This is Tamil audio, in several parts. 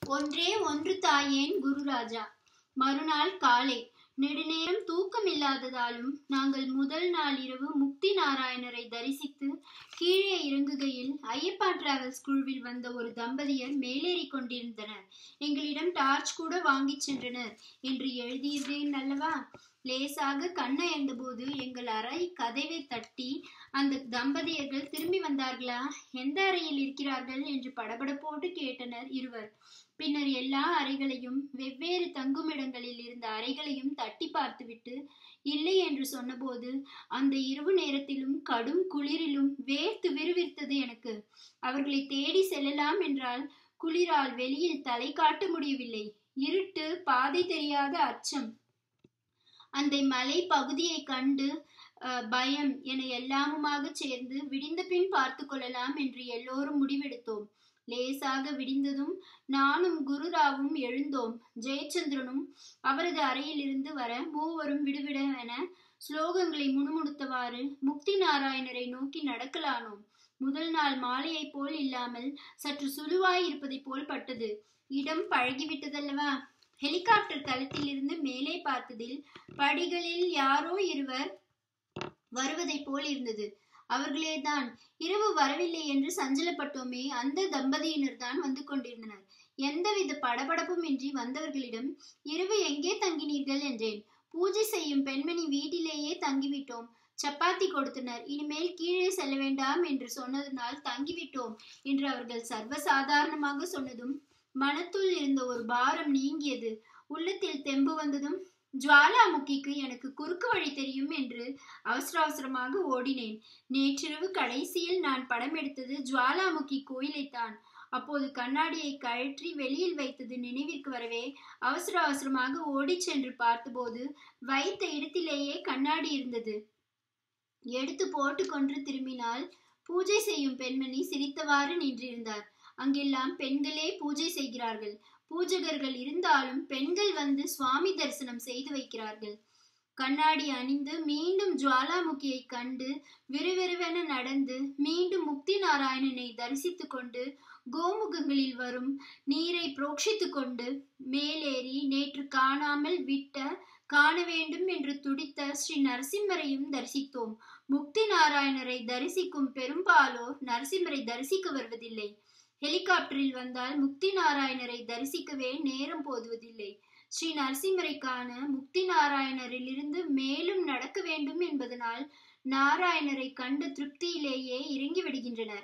ஒன்றே ஒன்று தாயேன் குருராஜா மறுநாள் காலை நெடுநேரம் தூக்கமில்லாததாலும் நாங்கள் முதல் நாள் இரவு முக்தி நாராயணரை தரிசித்து கீழே இறங்குகையில் ஐயப்பா டிராவல்ஸ் குழுவில் வந்த ஒரு தம்பதியர் மேலேறி கொண்டிருந்தனர் எங்களிடம் டார்ச் கூட வாங்கிச் சென்றனர் என்று எழுதியிருந்தேன் அல்லவா லேசாக கண்ணயர்ந்த போது எங்கள் அறை கதவை தட்டி அந்த தம்பதியர்கள் திரும்பி வந்தார்களா எந்த அறையில் இருக்கிறார்கள் என்று படபடப்போடு கேட்டனர் இருவர் பின்னர் எல்லா அறைகளையும் வெவ்வேறு தங்குமிடங்களில் இருந்த அறைகளையும் தட்டி பார்த்துவிட்டு இல்லை என்று சொன்னபோது அந்த இரவு நேரத்திலும் கடும் குளிரிலும் வேர்த்து விறுவிறுத்தது எனக்கு அவர்களை தேடி செல்லலாம் என்றால் குளிரால் வெளியில் தலை காட்ட முடியவில்லை இருட்டு பாதை தெரியாத அச்சம் அந்த மலை பகுதியை கண்டு பயம் என எல்லாமுமாக சேர்ந்து விடிந்த பின் பார்த்து கொள்ளலாம் என்று எல்லோரும் முடிவெடுத்தோம் லேசாக விடிந்ததும் நானும் குருராவும் எழுந்தோம் ஜெயச்சந்திரனும் அவரது அறையிலிருந்து வர மூவரும் விடுவிடவென ஸ்லோகங்களை முணுமுணுத்தவாறு முக்தி நாராயணரை நோக்கி நடக்கலானோம் முதல் நாள் மாலையைப் போல் இல்லாமல் சற்று சுழுவாய் இருப்பதைப் போல் பட்டது இடம் பழகிவிட்டதல்லவா ஹெலிகாப்டர் தளத்திலிருந்து மேலே பார்த்ததில் படிகளில் யாரோ இருவர் வருவதைப் போல் இருந்தது அவர்களேதான் இரவு வரவில்லை என்று சஞ்சலப்பட்டோமே அந்த தம்பதியினர் தான் வந்து கொண்டிருந்தனர் எந்தவித படபடப்பும் இன்றி வந்தவர்களிடம் இரவு எங்கே தங்கினீர்கள் என்றேன் பூஜை செய்யும் பெண்மணி வீட்டிலேயே தங்கிவிட்டோம் சப்பாத்தி கொடுத்தனர் இனிமேல் கீழே செல்ல வேண்டாம் என்று சொன்னதனால் தங்கிவிட்டோம் என்று அவர்கள் சர்வசாதாரணமாக சொன்னதும் மனத்துள் இருந்த ஒரு பாரம் நீங்கியது உள்ளத்தில் தெம்பு வந்ததும் ஜுவாலாமுக்கிக்கு எனக்கு குறுக்கு வழி தெரியும் என்று அவசர அவசரமாக ஓடினேன் நேற்றிரவு கடைசியில் நான் படம் எடுத்தது ஜுவாலாமுக்கி கோயிலைத்தான் அப்போது கண்ணாடியை கழற்றி வெளியில் வைத்தது நினைவிற்கு வரவே அவசர அவசரமாக ஓடி சென்று பார்த்தபோது வைத்த இடத்திலேயே கண்ணாடி இருந்தது எடுத்து போட்டுக்கொண்டு திரும்பினால் பூஜை செய்யும் பெண்மணி சிரித்தவாறு நின்றிருந்தார் அங்கெல்லாம் பெண்களே பூஜை செய்கிறார்கள் பூஜகர்கள் இருந்தாலும் பெண்கள் வந்து சுவாமி தரிசனம் செய்து வைக்கிறார்கள் கண்ணாடி அணிந்து மீண்டும் ஜுவாலாமுகியை கண்டு விறுவிறுவென நடந்து மீண்டும் முக்தி நாராயணனை தரிசித்து கொண்டு கோமுகங்களில் வரும் நீரை புரோக்ஷித்து கொண்டு மேலேறி நேற்று காணாமல் விட்ட காண வேண்டும் என்று துடித்த ஸ்ரீ நரசிம்மரையும் தரிசித்தோம் முக்தி நாராயணரை தரிசிக்கும் பெரும்பாலோர் நரசிம்மரை தரிசிக்க வருவதில்லை ஹெலிகாப்டரில் வந்தால் முக்தி நாராயணரை தரிசிக்கவே நேரம் போதுவதில்லை ஸ்ரீ நரசிம்மரை காண முக்தி நாராயணரிலிருந்து மேலும் நடக்க வேண்டும் என்பதனால் நாராயணரை கண்ட திருப்தியிலேயே இறங்கி விடுகின்றனர்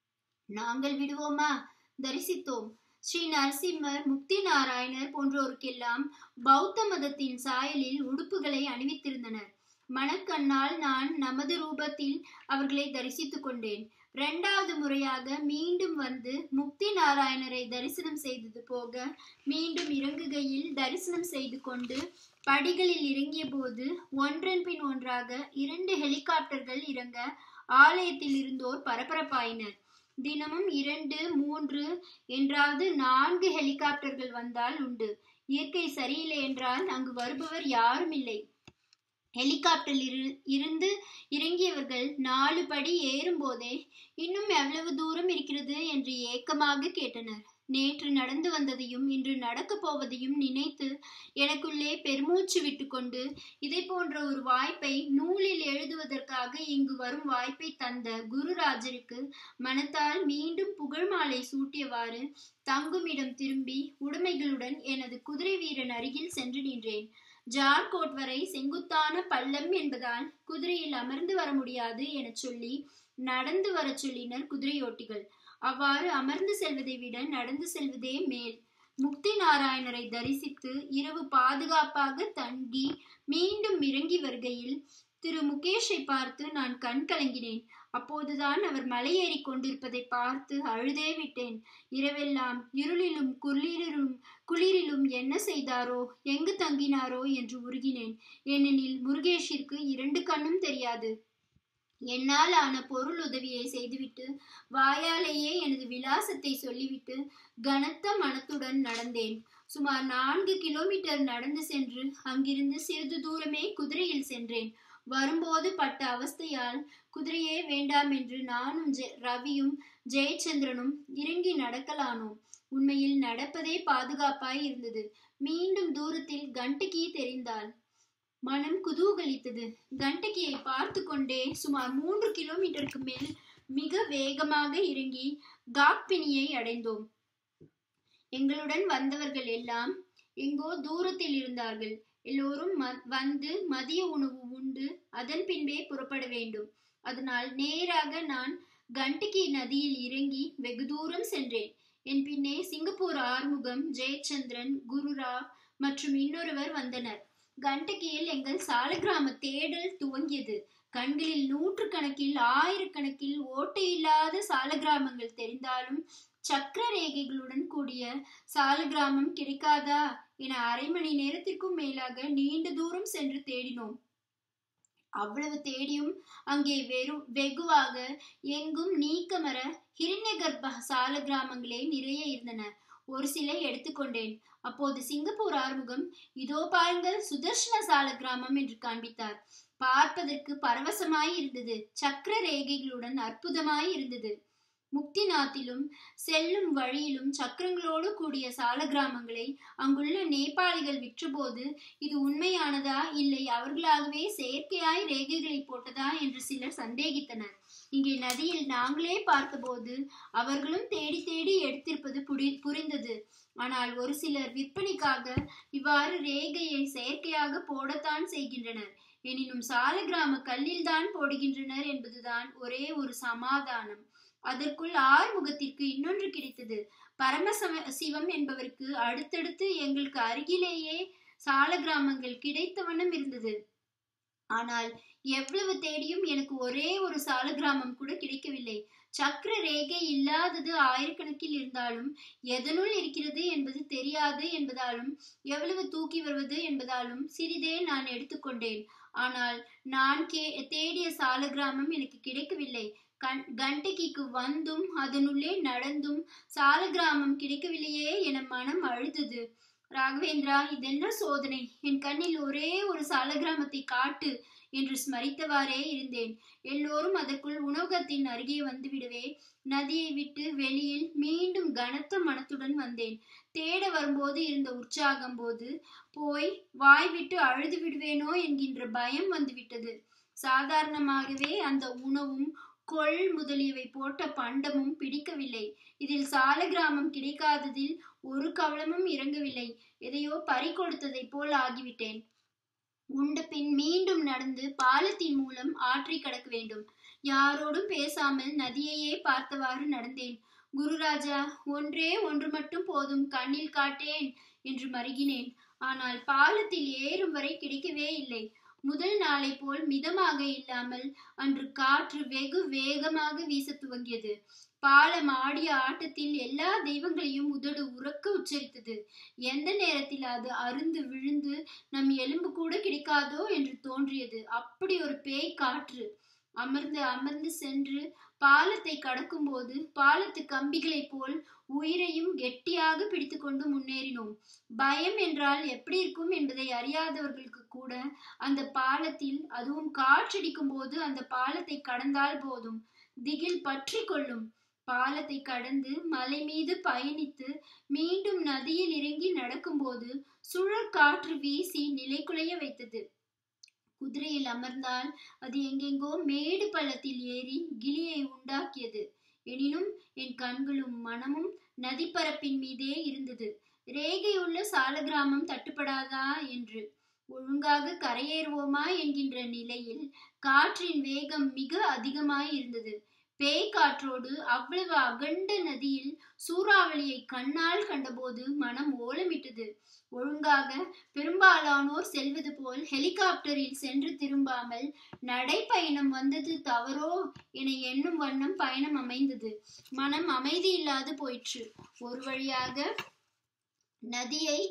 நாங்கள் விடுவோமா தரிசித்தோம் ஸ்ரீ நரசிம்மர் முக்தி நாராயணர் போன்றோருக்கெல்லாம் பௌத்த மதத்தின் சாயலில் உடுப்புகளை அணிவித்திருந்தனர் மணக்கண்ணால் நான் நமது ரூபத்தில் அவர்களை தரிசித்துக் கொண்டேன் இரண்டாவது முறையாக மீண்டும் வந்து முக்தி நாராயணரை தரிசனம் செய்தது போக மீண்டும் இறங்குகையில் தரிசனம் செய்து கொண்டு படிகளில் இறங்கிய போது ஒன்றன் பின் ஒன்றாக இரண்டு ஹெலிகாப்டர்கள் இறங்க ஆலயத்தில் இருந்தோர் பரபரப்பாயினர் தினமும் இரண்டு மூன்று என்றாவது நான்கு ஹெலிகாப்டர்கள் வந்தால் உண்டு இயற்கை சரியில்லை என்றால் அங்கு வருபவர் யாரும் இல்லை ஹெலிகாப்டரில் இருந்து இறங்கியவர்கள் நாலு படி ஏறும் போதே இன்னும் எவ்வளவு தூரம் இருக்கிறது என்று ஏக்கமாக கேட்டனர் நேற்று நடந்து வந்ததையும் இன்று நடக்கப் போவதையும் நினைத்து எனக்குள்ளே பெருமூச்சு விட்டுக்கொண்டு இதை போன்ற ஒரு வாய்ப்பை நூலில் எழுதுவதற்காக இங்கு வரும் வாய்ப்பை தந்த குருராஜருக்கு மனத்தால் மீண்டும் புகழ் மாலை சூட்டியவாறு தங்குமிடம் திரும்பி உடைமைகளுடன் எனது குதிரை வீரன் அருகில் சென்று நின்றேன் ஜார்கோட் வரை செங்குத்தான பள்ளம் என்பதால் குதிரையில் அமர்ந்து வர முடியாது என சொல்லி நடந்து வர சொல்லினர் குதிரையோட்டிகள் அவ்வாறு அமர்ந்து செல்வதை விட நடந்து செல்வதே மேல் முக்தி நாராயணரை தரிசித்து இரவு பாதுகாப்பாக தங்கி மீண்டும் இறங்கி வருகையில் திரு முகேஷை பார்த்து நான் கண் கலங்கினேன் அப்போதுதான் அவர் மலையேறி கொண்டிருப்பதை பார்த்து அழுதே விட்டேன் இரவெல்லாம் இருளிலும் குளிரிலும் குளிரிலும் என்ன செய்தாரோ எங்கு தங்கினாரோ என்று உருகினேன் ஏனெனில் முருகேஷிற்கு இரண்டு கண்ணும் தெரியாது என்னால் ஆன பொருள் உதவியை செய்துவிட்டு வாயாலேயே எனது விலாசத்தை சொல்லிவிட்டு கனத்த மனத்துடன் நடந்தேன் சுமார் நான்கு கிலோமீட்டர் நடந்து சென்று அங்கிருந்து சிறிது தூரமே குதிரையில் சென்றேன் வரும்போது பட்ட அவஸ்தையால் குதிரையே வேண்டாம் என்று நானும் ஜெ ரவியும் ஜெயச்சந்திரனும் இறங்கி நடக்கலானோம் உண்மையில் நடப்பதே பாதுகாப்பாய் இருந்தது மீண்டும் தூரத்தில் கண்டகி தெரிந்தாள் மனம் குதூகலித்தது கண்டகியை பார்த்து கொண்டே சுமார் மூன்று கிலோமீட்டருக்கு மேல் மிக வேகமாக இறங்கி காக்பினியை அடைந்தோம் எங்களுடன் வந்தவர்கள் எல்லாம் எங்கோ தூரத்தில் இருந்தார்கள் எல்லோரும் வந்து மதிய உணவு உண்டு அதன் பின்பே புறப்பட வேண்டும் அதனால் நேராக நான் கண்டகி நதியில் இறங்கி வெகு தூரம் சென்றேன் என் பின்னே சிங்கப்பூர் ஆறுமுகம் ஜெயச்சந்திரன் குருராவ் மற்றும் இன்னொருவர் வந்தனர் கண்டகியில் எங்கள் சாலக்கிராம தேடல் துவங்கியது கண்களில் நூற்று கணக்கில் ஆயிரக்கணக்கில் ஓட்டையில்லாத சால கிராமங்கள் தெரிந்தாலும் சக்கர ரேகைகளுடன் கூடிய சால கிராமம் கிடைக்காதா என அரை மணி நேரத்திற்கும் மேலாக நீண்ட தூரம் சென்று தேடினோம் அவ்வளவு தேடியும் அங்கே வெறும் வெகுவாக எங்கும் நீக்கமர ஹிரண்ய கர்ப்ப சால கிராமங்களே நிறைய இருந்தன ஒரு சிலை எடுத்துக்கொண்டேன் அப்போது சிங்கப்பூர் ஆறுமுகம் இதோ பாருங்கள் சுதர்ஷன சால கிராமம் என்று காண்பித்தார் பார்ப்பதற்கு பரவசமாய் இருந்தது சக்கர ரேகைகளுடன் அற்புதமாய் இருந்தது முக்திநாத்திலும் செல்லும் வழியிலும் சக்கரங்களோடு கூடிய சால கிராமங்களை அங்குள்ள நேபாளிகள் விற்றபோது இது உண்மையானதா இல்லை அவர்களாகவே செயற்கையாய் ரேகைகளை போட்டதா என்று சிலர் சந்தேகித்தனர் இங்கே நதியில் நாங்களே பார்த்தபோது அவர்களும் தேடி தேடி எடுத்திருப்பது புரி புரிந்தது ஆனால் ஒரு சிலர் விற்பனைக்காக இவ்வாறு ரேகையை செயற்கையாக போடத்தான் செய்கின்றனர் எனினும் சால கிராம கல்லில்தான் போடுகின்றனர் என்பதுதான் ஒரே ஒரு சமாதானம் அதற்குள் ஆறுமுகத்திற்கு இன்னொன்று கிடைத்தது பரமசம சிவம் என்பவருக்கு அடுத்தடுத்து எங்களுக்கு அருகிலேயே சால கிராமங்கள் கிடைத்த வண்ணம் இருந்தது ஆனால் எவ்வளவு தேடியும் எனக்கு ஒரே ஒரு சால கிராமம் கூட கிடைக்கவில்லை சக்கர ரேகை இல்லாதது ஆயிரக்கணக்கில் இருந்தாலும் எதனுள் இருக்கிறது என்பது தெரியாது என்பதாலும் எவ்வளவு தூக்கி வருவது என்பதாலும் சிறிதே நான் எடுத்துக்கொண்டேன் ஆனால் நான் கே தேடிய சால கிராமம் எனக்கு கிடைக்கவில்லை கண் கண்டகிக்கு வந்தும் அதனுள்ளே நடந்தும் சால கிராமம் கிடைக்கவில்லையே என மனம் அழுதது ராகவேந்திரா இதென்ன சோதனை என் கண்ணில் ஒரே ஒரு சால கிராமத்தை காட்டு என்று ஸ்மரித்தவாறே இருந்தேன் எல்லோரும் அதற்குள் உணவகத்தின் அருகே வந்துவிடவே நதியை விட்டு வெளியில் மீண்டும் கனத்த மனத்துடன் வந்தேன் தேட வரும்போது இருந்த உற்சாகம் போது போய் வாய் விட்டு அழுது விடுவேனோ என்கின்ற பயம் வந்துவிட்டது சாதாரணமாகவே அந்த உணவும் கொள் முதலியவை போட்ட பண்டமும் பிடிக்கவில்லை இதில் சால கிராமம் கிடைக்காததில் ஒரு கவலமும் இறங்கவில்லை எதையோ பறி கொடுத்ததை போல் ஆகிவிட்டேன் உண்ட பின் மீண்டும் நடந்து பாலத்தின் மூலம் ஆற்றை கடக்க வேண்டும் யாரோடும் பேசாமல் நதியையே பார்த்தவாறு நடந்தேன் குருராஜா ஒன்றே ஒன்று மட்டும் போதும் கண்ணில் காட்டேன் என்று மருகினேன் ஆனால் பாலத்தில் ஏறும் வரை கிடைக்கவே இல்லை முதல் நாளை போல் மிதமாக இல்லாமல் அன்று காற்று வெகு வேகமாக வீச துவங்கியது பாலம் ஆடிய ஆட்டத்தில் எல்லா தெய்வங்களையும் உதடு உறக்க உச்சரித்தது எந்த நேரத்தில் அது அருந்து விழுந்து நம் எலும்பு கூட கிடைக்காதோ என்று தோன்றியது அப்படி ஒரு பேய் காற்று அமர்ந்து அமர்ந்து சென்று பாலத்தை கடக்கும்போது பாலத்து கம்பிகளைப் போல் உயிரையும் கெட்டியாக பிடித்துக்கொண்டு முன்னேறினோம் பயம் என்றால் எப்படி இருக்கும் என்பதை அறியாதவர்களுக்கு கூட அந்த பாலத்தில் அதுவும் காற்றடிக்கும் போது அந்த பாலத்தை கடந்தால் போதும் திகில் பற்றி கொள்ளும் பாலத்தை கடந்து மலை மீது பயணித்து மீண்டும் நதியில் இறங்கி நடக்கும்போது சுழற் காற்று வீசி நிலைக்குலைய வைத்தது குதிரையில் அமர்ந்தால் அது எங்கெங்கோ மேடு பள்ளத்தில் ஏறி கிளியை உண்டாக்கியது எனினும் என் கண்களும் மனமும் நதிப்பரப்பின் மீதே இருந்தது ரேகையுள்ள சால கிராமம் தட்டுப்படாதா என்று ஒழுங்காக கரையேறுவோமா என்கின்ற நிலையில் காற்றின் வேகம் மிக அதிகமாய் இருந்தது பேய் காற்றோடு அவ்வளவு அகண்ட நதியில் சூறாவளியை கண்ணால் கண்டபோது மனம் ஓலமிட்டது ஒழுங்காக பெரும்பாலானோர் செல்வது போல் ஹெலிகாப்டரில் சென்று திரும்பாமல் நடைப்பயணம் வந்தது தவறோ என எண்ணும் வண்ணம் பயணம் அமைந்தது மனம் அமைதி இல்லாது போயிற்று ஒரு வழியாக நதியை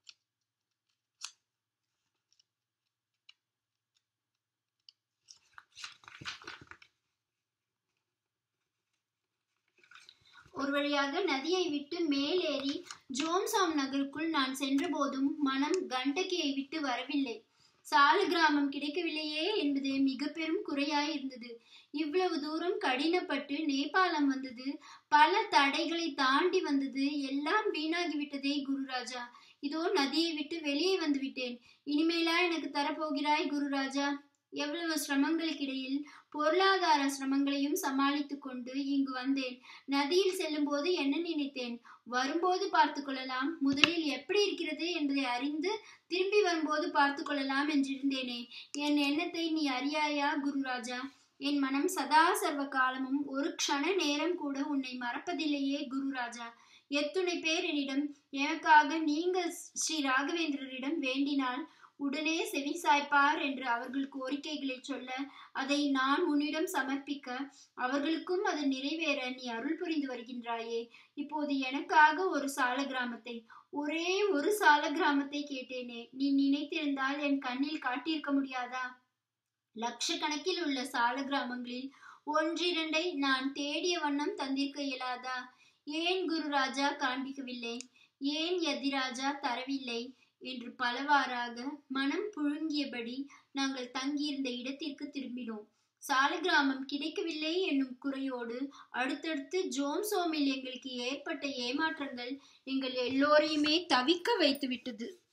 ஒரு வழியாக நதியை விட்டு மேலேறி ஜோன்சாம் நகருக்குள் நான் சென்றபோதும் மனம் கண்டகியை விட்டு வரவில்லை சால கிராமம் கிடைக்கவில்லையே என்பது மிக பெரும் குறையாய் இருந்தது இவ்வளவு தூரம் கடினப்பட்டு நேபாளம் வந்தது பல தடைகளை தாண்டி வந்தது எல்லாம் வீணாகி விட்டதே குருராஜா இதோ நதியை விட்டு வெளியே வந்து விட்டேன் இனிமேலா எனக்கு தரப்போகிறாய் குருராஜா எவ்வளவு சிரமங்களுக்கிடையில் பொருளாதார சிரமங்களையும் சமாளித்துக் கொண்டு இங்கு வந்தேன் நதியில் செல்லும் போது என்ன நினைத்தேன் வரும்போது பார்த்து கொள்ளலாம் முதலில் எப்படி இருக்கிறது என்பதை அறிந்து திரும்பி வரும்போது பார்த்து கொள்ளலாம் என்றிருந்தேனே என் எண்ணத்தை நீ அறியாயா குருராஜா என் மனம் சதா சர்வ காலமும் ஒரு க்ஷண நேரம் கூட உன்னை மறப்பதில்லையே குருராஜா எத்துணை பேர் என்னிடம் எனக்காக நீங்கள் ஸ்ரீ ராகவேந்திரரிடம் வேண்டினால் உடனே செவி சாய்ப்பார் என்று அவர்கள் கோரிக்கைகளை சொல்ல அதை நான் உன்னிடம் சமர்ப்பிக்க அவர்களுக்கும் அது நிறைவேற நீ அருள் புரிந்து வருகின்றாயே இப்போது எனக்காக ஒரு சால கிராமத்தை ஒரே ஒரு சால கிராமத்தை கேட்டேனே நீ நினைத்திருந்தால் என் கண்ணில் காட்டியிருக்க முடியாதா லட்சக்கணக்கில் உள்ள சால கிராமங்களில் ஒன்றிரண்டை நான் தேடிய வண்ணம் தந்திருக்க இயலாதா ஏன் குருராஜா காண்பிக்கவில்லை ஏன் யதிராஜா தரவில்லை என்று பலவாறாக மனம் புழுங்கியபடி நாங்கள் தங்கியிருந்த இடத்திற்கு திரும்பினோம் சாலகிராமம் கிடைக்கவில்லை என்னும் குறையோடு அடுத்தடுத்து ஜோம் சோமில் எங்களுக்கு ஏற்பட்ட ஏமாற்றங்கள் எங்கள் எல்லோரையுமே தவிக்க வைத்து விட்டது